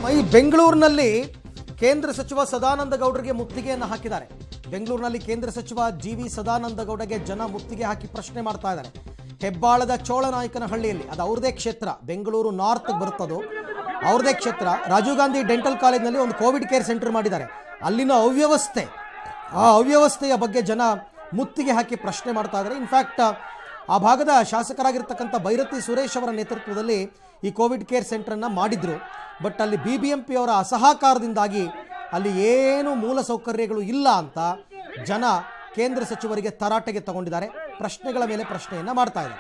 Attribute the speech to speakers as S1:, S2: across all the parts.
S1: ಈ ಬೆಂಗಳೂರಿನಲ್ಲಿ ಕೇಂದ್ರ ಸಚಿವ ಸದಾನಂದ ಗೌಡರಿಗೆ ಮುತ್ತಿಗೆಯನ್ನು ಹಾಕಿದ್ದಾರೆ ಬೆಂಗಳೂರಿನಲ್ಲಿ ಕೇಂದ್ರ ಸಚಿವ ಜಿ ವಿ ಸದಾನಂದ ಗೌಡಗೆ ಜನ ಮುತ್ತಿಗೆ ಹಾಕಿ ಪ್ರಶ್ನೆ ಮಾಡ್ತಾ ಇದ್ದಾರೆ ಹೆಬ್ಬಾಳದ ಚೋಳನಾಯಕನಹಳ್ಳಿಯಲ್ಲಿ ಅದು ಅವ್ರದೇ ಕ್ಷೇತ್ರ ಬೆಂಗಳೂರು ನಾರ್ತ್ ಬರುತ್ತದು ಅವ್ರದೇ ಕ್ಷೇತ್ರ ರಾಜೀವ್ ಗಾಂಧಿ ಡೆಂಟಲ್ ಕಾಲೇಜ್ನಲ್ಲಿ ಒಂದು ಕೋವಿಡ್ ಕೇರ್ ಸೆಂಟರ್ ಮಾಡಿದ್ದಾರೆ ಅಲ್ಲಿನ ಅವ್ಯವಸ್ಥೆ ಆ ಅವ್ಯವಸ್ಥೆಯ ಬಗ್ಗೆ ಜನ ಮುತ್ತಿಗೆ ಹಾಕಿ ಪ್ರಶ್ನೆ ಮಾಡ್ತಾ ಇದ್ದಾರೆ ಇನ್ಫ್ಯಾಕ್ಟ್ ಆ ಭಾಗದ ಶಾಸಕರಾಗಿರ್ತಕ್ಕಂಥ ಭೈರತಿ ಸುರೇಶ್ ಅವರ ನೇತೃತ್ವದಲ್ಲಿ ಈ ಕೋವಿಡ್ ಕೇರ್ ಸೆಂಟರನ್ನು ಮಾಡಿದ್ರು ಬಟ್ ಅಲ್ಲಿ ಬಿ ಬಿ ಎಂ ಪಿ ಅವರ ಅಸಹಕಾರದಿಂದಾಗಿ ಅಲ್ಲಿ ಏನು ಮೂಲ ಸೌಕರ್ಯಗಳು ಇಲ್ಲ ಅಂತ ಜನ ಕೇಂದ್ರ ಸಚಿವರಿಗೆ ತರಾಟೆಗೆ ತಗೊಂಡಿದ್ದಾರೆ ಪ್ರಶ್ನೆಗಳ ಮೇಲೆ ಪ್ರಶ್ನೆಯನ್ನ ಮಾಡ್ತಾ ಇದ್ದಾರೆ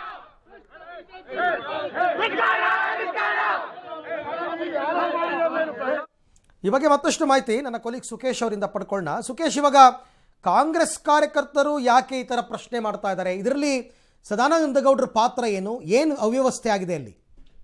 S1: ಈ ಬಗ್ಗೆ ಮತ್ತಷ್ಟು ಮಾಹಿತಿ ನನ್ನ ಕೊಲೀಗ್ ಸುಕೇಶ್ ಅವರಿಂದ ಪಡ್ಕೊಳ್ಳೋಣ ಸುಕೇಶ್ ಇವಾಗ ಕಾಂಗ್ರೆಸ್ ಕಾರ್ಯಕರ್ತರು ಯಾಕೆ ಈ ಥರ ಪ್ರಶ್ನೆ ಮಾಡ್ತಾ ಇದ್ದಾರೆ ಇದರಲ್ಲಿ ಸದಾನಂದ ಗೌಡ್ರ ಪಾತ್ರ ಏನು ಏನು ಅವ್ಯವಸ್ಥೆ ಆಗಿದೆ ಅಲ್ಲಿ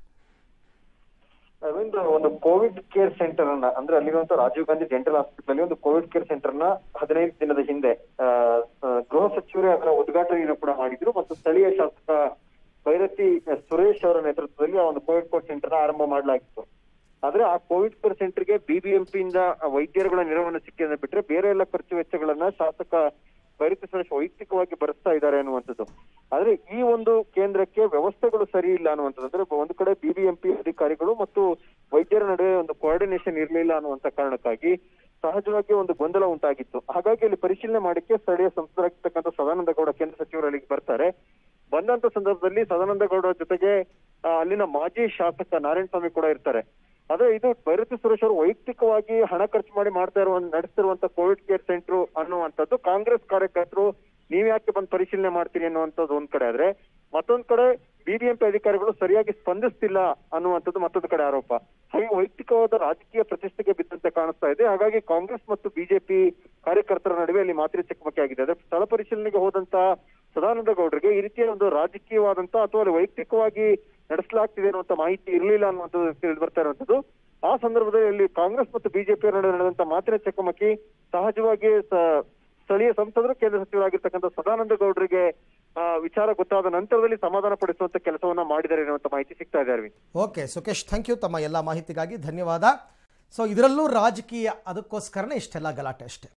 S2: ರವೀಂದ್ರ ಒಂದು ಕೋವಿಡ್ ಕೇರ್ ಸೆಂಟರ್ ಅನ್ನ ಅಂದ್ರೆ ಅಲ್ಲಿರುವಂತ ರಾಜೀವ್ ಗಾಂಧಿ ಡೆಂಟಲ್ ಹಾಸ್ಪಿಟಲ್ ಅಲ್ಲಿ ಒಂದು ಕೋವಿಡ್ ಕೇರ್ ಸೆಂಟರ್ ನ ಹದಿನೈದು ದಿನದ ಹಿಂದೆ ಆ, ಆ, ಗೃಹ ಸಚಿವರೇ ಅದರ ಉದ್ಘಾಟನೆಯನ್ನು ಕೂಡ ಮಾಡಿದ್ರು ಮತ್ತು ಸ್ಥಳೀಯ ಶಾಸಕ ಭೈರತಿ ಸುರೇಶ್ ಅವರ ನೇತೃತ್ವದಲ್ಲಿ ಆ ಒಂದು ಕೋವಿಡ್ ಕೇರ್ ಸೆಂಟರ್ ನ ಆರಂಭ ಮಾಡಲಾಗಿತ್ತು ಆದ್ರೆ ಆ ಕೋವಿಡ್ ಕೇರ್ ಸೆಂಟರ್ಗೆ ಬಿಬಿಎಂಪಿ ಇಂದ ವೈದ್ಯರುಗಳ ನೆರವನ್ನು ಸಿಕ್ಕಿದ ಬಿಟ್ರೆ ಬೇರೆ ಎಲ್ಲ ಖರ್ಚು ವೆಚ್ಚಗಳನ್ನ ಶಾಸಕ ಭೈರತಿ ಸುರೇಶ್ ವೈಯಕ್ತಿಕವಾಗಿ ಭರಿಸ್ತಾ ಇದ್ದಾರೆ ಅನ್ನುವಂಥದ್ದು ಆದ್ರೆ ಈ ಒಂದು ಕೇಂದ್ರಕ್ಕೆ ವ್ಯವಸ್ಥೆಗಳು ಸರಿ ಇಲ್ಲ ಅನ್ನುವಂಥದ್ದು ಅಂದ್ರೆ ಒಂದು ಕಡೆ ಬಿಬಿಎಂಪಿ ಅಧಿಕಾರಿಗಳು ಮತ್ತು ವೈದ್ಯರ ನಡುವೆ ಒಂದು ಕೋಆರ್ಡಿನೇಷನ್ ಇರಲಿಲ್ಲ ಅನ್ನುವಂತ ಕಾರಣಕ್ಕಾಗಿ ಸಹಜವಾಗಿ ಒಂದು ಗೊಂದಲ ಉಂಟಾಗಿತ್ತು ಹಾಗಾಗಿ ಅಲ್ಲಿ ಪರಿಶೀಲನೆ ಮಾಡಕ್ಕೆ ಸ್ಥಳೀಯ ಸಂಸದರಾಗಿರ್ತಕ್ಕಂಥ ಸದಾನಂದ ಗೌಡ ಕೇಂದ್ರ ಸಚಿವರು ಅಲ್ಲಿಗೆ ಬರ್ತಾರೆ ಬಂದಂತ ಸಂದರ್ಭದಲ್ಲಿ ಸದಾನಂದ ಗೌಡ ಜೊತೆಗೆ ಆ, ಅಲ್ಲಿನ ಮಾಜಿ ಶಾಸಕ ನಾರಾಯಣ ಸ್ವಾಮಿ ಕೂಡ ಇರ್ತಾರೆ ಆದ್ರೆ ಇದು ಭೈರತಿ ಸುರೇಶ್ ಅವರು ವೈಯಕ್ತಿಕವಾಗಿ ಹಣ ಖರ್ಚು ಮಾಡಿ ಮಾಡ್ತಾ ಇರುವ ನಡೆಸ್ತಿರುವಂತ ಕೋವಿಡ್ ಕೇರ್ ಸೆಂಟರ್ ಅನ್ನುವಂಥದ್ದು ಕಾಂಗ್ರೆಸ್ ಕಾರ್ಯಕರ್ತರು ನೀವ್ ಯಾಕೆ ಬಂದು ಪರಿಶೀಲನೆ ಮಾಡ್ತೀರಿ ಅನ್ನುವಂಥದ್ದು ಒಂದ್ ಕಡೆ ಆದ್ರೆ ಮತ್ತೊಂದ್ ಕಡೆ ಬಿಬಿಎಂಪಿ ಅಧಿಕಾರಿಗಳು ಸರಿಯಾಗಿ ಸ್ಪಂದಿಸ್ತಿಲ್ಲ ಅನ್ನುವಂಥದ್ದು ಮತ್ತೊಂದು ಕಡೆ ಆರೋಪ ಹಾಗೆ ವೈಯಕ್ತಿಕವಾದ ರಾಜಕೀಯ ಪ್ರತಿಷ್ಠೆಗೆ ಬಿದ್ದಂತೆ ಕಾಣಿಸ್ತಾ ಇದೆ ಹಾಗಾಗಿ ಕಾಂಗ್ರೆಸ್ ಮತ್ತು ಬಿಜೆಪಿ ಕಾರ್ಯಕರ್ತರ ನಡುವೆ ಅಲ್ಲಿ ಮಾತಿನ ಚಕಮಕಿ ಆಗಿದೆ ಅದ್ರ ಸ್ಥಳ ಪರಿಶೀಲನೆಗೆ ಹೋದಂತ ಸದಾನಂದ ಗೌಡರಿಗೆ ಈ ರೀತಿಯ ಒಂದು ರಾಜಕೀಯವಾದಂತ ಅಥವಾ ಅಲ್ಲಿ ವೈಯಕ್ತಿಕವಾಗಿ ನಡೆಸಲಾಗ್ತಿದೆ ಅನ್ನುವಂತ ಮಾಹಿತಿ ಇರಲಿಲ್ಲ ಅನ್ನುವಂಥದ್ದು ತಿಳಿದು ಬರ್ತಾ ಇರುವಂತದ್ದು ಆ ಸಂದರ್ಭದಲ್ಲಿ ಅಲ್ಲಿ ಕಾಂಗ್ರೆಸ್ ಮತ್ತು ಬಿಜೆಪಿ ನಡುವೆ ನಡೆದಂತ ಮಾತಿನ ಚಕಮಕಿ ಸಹಜವಾಗಿ ಸ- ಸ್ಥಳೀಯ ಸಂಸದರು ಕೇಂದ್ರ ಸಚಿವರಾಗಿರ್ತಕ್ಕಂಥ ಸದಾನಂದ ಗೌಡರಿಗೆ ಆ, ವಿಚಾರ ಗೊತ್ತಾದ ನಂತರದಲ್ಲಿ ಸಮಾಧಾನ ಪಡಿಸುವಂತ ಕೆಲಸವನ್ನ ಮಾಡಿದ್ದಾರೆ ಅನ್ನುವಂತ ಮಾಹಿತಿ ಸಿಗ್ತಾ ಇದೆ Aravind
S1: okay Sukesh thank you ತಮ್ಮ ಎಲ್ಲ ಮಾಹಿತಿಗಾಗಿ ಧನ್ಯವಾದ ಸೊ ಇದರಲ್ಲೂ ರಾಜಕೀಯ ಅದಕ್ಕೋಸ್ಕರನೇ ಇಷ್ಟೆಲ್ಲ ಗಲಾಟೆ ಅಷ್ಟೇ